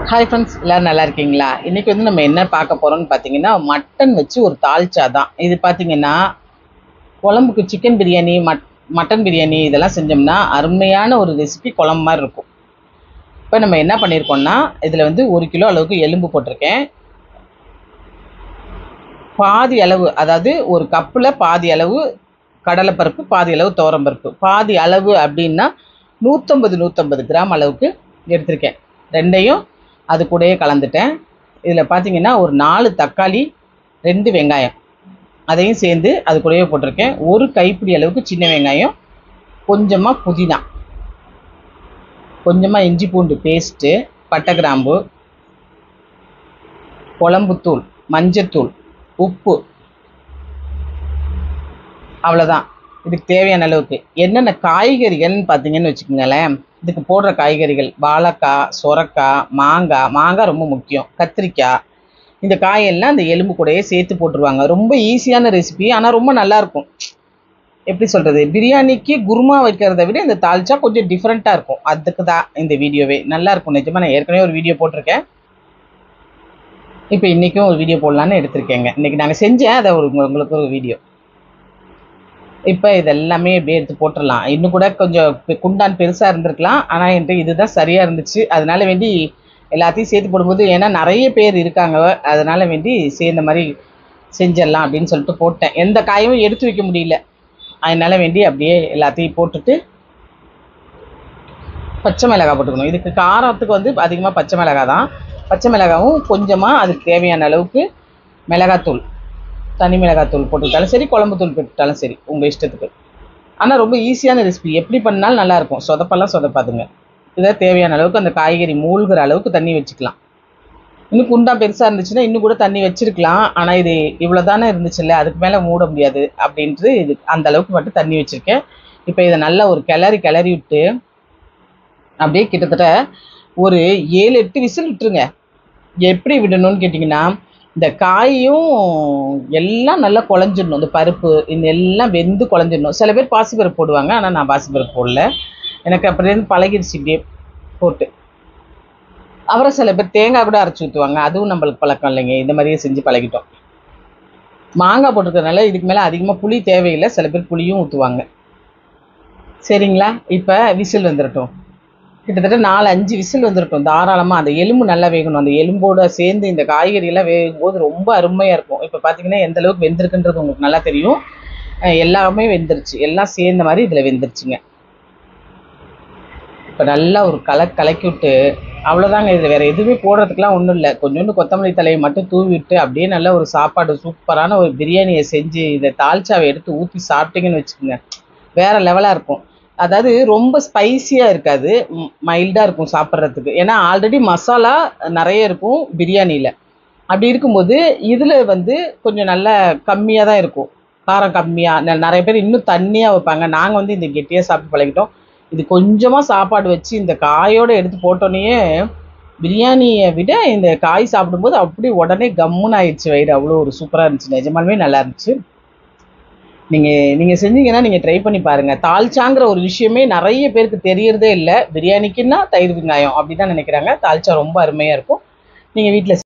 hi friends எல்லோரும் நல்லா இருக்கீங்களா இன்றைக்கி வந்து நம்ம என்ன பார்க்க போகிறோம்னு பார்த்தீங்கன்னா மட்டன் வச்சு ஒரு தால்ச்சா தான் இது பார்த்தீங்கன்னா குழம்புக்கு சிக்கன் பிரியாணி மட் மட்டன் பிரியாணி இதெல்லாம் செஞ்சோம்னா அருமையான ஒரு ரெசிபி குழம்பு மாதிரி இருக்கும் இப்போ நம்ம என்ன பண்ணியிருக்கோம்னா இதில் வந்து ஒரு கிலோ அளவுக்கு எலும்பு போட்டிருக்கேன் பாதி அளவு அதாவது ஒரு கப்பில் பாதி அளவு கடலைப்பருப்பு பாதி அளவு துவரம்பருப்பு பாதி அளவு அப்படின்னா நூற்றம்பது நூற்றம்பது கிராம் அளவுக்கு எடுத்திருக்கேன் ரெண்டையும் அது கூடயே கலந்துட்டேன் இதில் பார்த்தீங்கன்னா ஒரு நாலு தக்காளி ரெண்டு வெங்காயம் அதையும் சேர்ந்து அது கூடயே போட்டிருக்கேன் ஒரு கைப்பிடி அளவுக்கு சின்ன வெங்காயம் கொஞ்சமாக புதினா கொஞ்சமாக இஞ்சி பூண்டு பேஸ்ட்டு பட்டை கிராம்பு குழம்புத்தூள் மஞ்சத்தூள் உப்பு அவ்வளோதான் இதுக்கு தேவையான அளவுக்கு என்னென்ன காய்கறிகள்னு பார்த்தீங்கன்னு வச்சுக்கோங்களேன் இதுக்கு போடுற காய்கறிகள் வாழைக்காய் சொரக்காய் மாங்காய் மாங்காய் ரொம்ப முக்கியம் கத்திரிக்காய் இந்த காயெல்லாம் அந்த எலும்பு கூடயே சேர்த்து போட்டுருவாங்க ரொம்ப ஈஸியான ரெசிபி ஆனால் ரொம்ப நல்லாயிருக்கும் எப்படி சொல்கிறது பிரியாணிக்கு குருமா வைக்கிறத விட இந்த தால்ச்சா கொஞ்சம் டிஃப்ரெண்ட்டாக இருக்கும் அதுக்கு தான் இந்த வீடியோவே நல்லாயிருக்கும் நிஜமாக நான் ஏற்கனவே ஒரு வீடியோ போட்டிருக்கேன் இப்போ இன்றைக்கும் ஒரு வீடியோ போடலான்னு எடுத்திருக்கேங்க இன்றைக்கி நாங்கள் செஞ்சேன் அதை ஒரு உங்களுக்கு ஒரு வீடியோ இப்போ இதெல்லாமே அப்படியே எடுத்து போட்டுடலாம் இன்னும் கூட கொஞ்சம் பெ- குண்டான் பெருசாக இருந்திருக்கலாம் ஆனால் என்கிட்ட இதுதான் சரியாக இருந்துச்சு அதனால வேண்டி எல்லாத்தையும் சேர்த்து போடும்போது ஏன்னா நிறைய பேர் இருக்காங்க அதனால வேண்டி சேர்ந்த மாதிரி செஞ்சிடலாம் அப்படின்னு சொல்லிட்டு போட்டேன் எந்த காயும் எடுத்து வைக்க முடியல அதனால வேண்டி அப்படியே எல்லாத்தையும் போட்டுட்டு பச்சை மிளகாய் போட்டுக்கணும் இதுக்கு காரத்துக்கு வந்து அதிகமாக பச்சை மிளகாய் தான் பச்சை மிளகாவும் கொஞ்சமாக அதுக்கு தேவையான அளவுக்கு மிளகாத்தூள் தனி மிளகாத்தூள் போட்டுக்கிட்டாலும் சரி குழம்பு தூள் போட்டுக்கிட்டாலும் சரி உங்கள் இஷ்டத்துக்கு ஆனால் ரொம்ப ஈஸியான ரெசிபி எப்படி பண்ணாலும் நல்லாயிருக்கும் சொதப்பெல்லாம் சொதப்பாதுங்க இதை தேவையான அளவுக்கு அந்த காய்கறி மூழ்கிற அளவுக்கு தண்ணி வச்சுக்கலாம் இன்னும் குண்டா பெருசாக இருந்துச்சுன்னா இன்னும் கூட தண்ணி வச்சிருக்கலாம் ஆனால் இது இவ்வளோ தானே இருந்துச்சுல்ல அதுக்கு மேலே மூட முடியாது அப்படின்ட்டு இது அந்த அளவுக்கு மட்டும் தண்ணி வச்சுருக்கேன் இப்போ இதை நல்லா ஒரு கிளறி கிளறி விட்டு அப்படியே கிட்டத்தட்ட ஒரு ஏழு எட்டு விசில் விட்டுருங்க எப்படி விடணும்னு கேட்டிங்கன்னா இந்த காயும் எல்லாம் நல்லா குழஞ்சிடணும் இந்த பருப்பு இந்த எல்லாம் வெந்து குழஞ்சிடணும் சில பேர் பாசிப்பருப்பு போடுவாங்க ஆனால் நான் பாசிப்பருப்பு போடல எனக்கு அப்படிலேருந்து பழகிடுச்சு இப்படியே போட்டு அப்புறம் சில பேர் தேங்காய் கூட அரைச்சி ஊற்றுவாங்க அதுவும் நம்மளுக்கு பழக்கம் இல்லைங்க இந்த மாதிரியே செஞ்சு பழகிட்டோம் மாங்காய் போட்டிருக்கறதுனால இதுக்கு மேலே அதிகமாக புளி தேவையில்லை சில பேர் புளியும் ஊற்றுவாங்க சரிங்களா இப்போ விசில் வந்துடட்டும் கிட்டத்தட்ட நாலு அஞ்சு விசில் வந்துருக்கும் தாராளமாக அந்த எலும்பு நல்லா வேகணும் அந்த எலும்போட சேர்ந்து இந்த காய்கறியெல்லாம் வேகும் போது ரொம்ப அருமையாக இருக்கும் இப்போ பார்த்தீங்கன்னா எந்த அளவுக்கு வெந்திருக்குன்றது உங்களுக்கு நல்லா தெரியும் அஹ் எல்லாமே வெந்துருச்சு எல்லாம் சேர்ந்த மாதிரி இதில் வெந்துருச்சுங்க இப்போ நல்லா ஒரு கலை கலக்கி விட்டு அவ்வளோதாங்க இதில் வேறு எதுவுமே போடுறதுக்குலாம் ஒன்றும் இல்லை கொஞ்சோண்டு கொத்தமல்லி தலையை மட்டும் தூவி விட்டு அப்படியே நல்ல ஒரு சாப்பாடு சூப்பரான ஒரு பிரியாணியை செஞ்சு இந்த தால்ச்சாவை எடுத்து ஊற்றி சாப்பிட்டீங்கன்னு வச்சுக்கோங்க வேறு லெவலாக இருக்கும் அதாவது ரொம்ப ஸ்பைசியாக இருக்காது மைல்டாக இருக்கும் சாப்பிட்றதுக்கு ஏன்னா ஆல்ரெடி மசாலா நிறைய இருக்கும் பிரியாணியில் அப்படி இருக்கும்போது இதில் வந்து கொஞ்சம் நல்ல கம்மியாக தான் இருக்கும் காரம் கம்மியாக நிறைய பேர் இன்னும் தண்ணியாக வைப்பாங்க நாங்கள் வந்து இந்த கெட்டியாக சாப்பிட்டு பழகிட்டோம் இது கொஞ்சமாக சாப்பாடு வச்சு இந்த காயோடு எடுத்து போட்டோன்னே பிரியாணியை விட இந்த காய் சாப்பிடும்போது அப்படி உடனே கம்முன்னு ஆயிடுச்சு வயிறு அவ்வளோ ஒரு சூப்பராக இருந்துச்சு நிஜமாலுமே நல்லா இருந்துச்சு நீங்கள் நீங்கள் செஞ்சீங்கன்னா நீங்கள் ட்ரை பண்ணி பாருங்கள் தால்ச்சாங்கிற ஒரு விஷயமே நிறைய பேருக்கு தெரியறதே இல்லை பிரியாணிக்குன்னா தயிர் வெங்காயம் அப்படி தான் நினைக்கிறாங்க தால்ச்சா ரொம்ப அருமையாக இருக்கும் நீங்கள் வீட்டில்